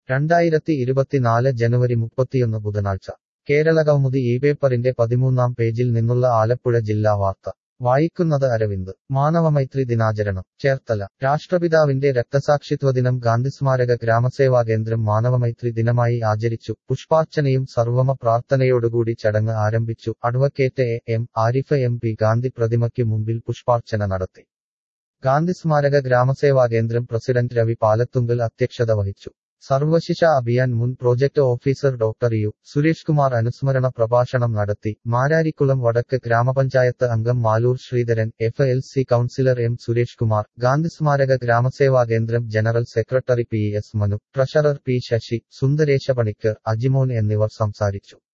രണ്ടായിരത്തി ഇരുപത്തിനാല് ജനുവരി മുപ്പത്തിയൊന്ന് ബുധനാഴ്ച കേരളകൗമുദി ഈ പേപ്പറിന്റെ പതിമൂന്നാം പേജിൽ നിന്നുള്ള ആലപ്പുഴ ജില്ലാ വാർത്ത വായിക്കുന്നത് അരവിന്ദ് മാനവമൈത്രി ദിനാചരണം ചേർത്തല രാഷ്ട്രപിതാവിന്റെ രക്തസാക്ഷിത്വദിനം ഗാന്ധിസ്മാരക ഗ്രാമസേവാ കേന്ദ്രം മാനവമൈത്രി ദിനമായി ആചരിച്ചു പുഷ്പാർച്ചനയും സർവമ പ്രാർത്ഥനയോടുകൂടി ചടങ്ങ് ആരംഭിച്ചു advocate A M Arif M P Gandhi പ്രതിമയ്ക്ക് മുമ്പിൽ പുഷ്പാർച്ചന നടത്തി ഗാന്ധിസ്മാരക ഗ്രാമസേവാ കേന്ദ്രം പ്രസിഡന്റ് രവി പാലത്തുങ്കൽ അധ്യക്ഷത വഹിച്ചു സർവശിക്ഷ അഭിയാൻ മുൻ project officer doctor U Suresh Kumar അനുസ്മരണ പ്രഭാഷണം നടത്തി മാരാരിക്കുളം വടക്ക് ഗ്രാമപഞ്ചായത്ത് അംഗം Maloor Sreedharan F L C councillor M Suresh Kumar ഗാന്ധിസ്മാരക ഗ്രാമസേവാ കേന്ദ്രം general secretary P S Manu treasurer P Sasi സുന്ദരേശ Panicker Ajimon എന്നിവർ സംസാരിച്ചു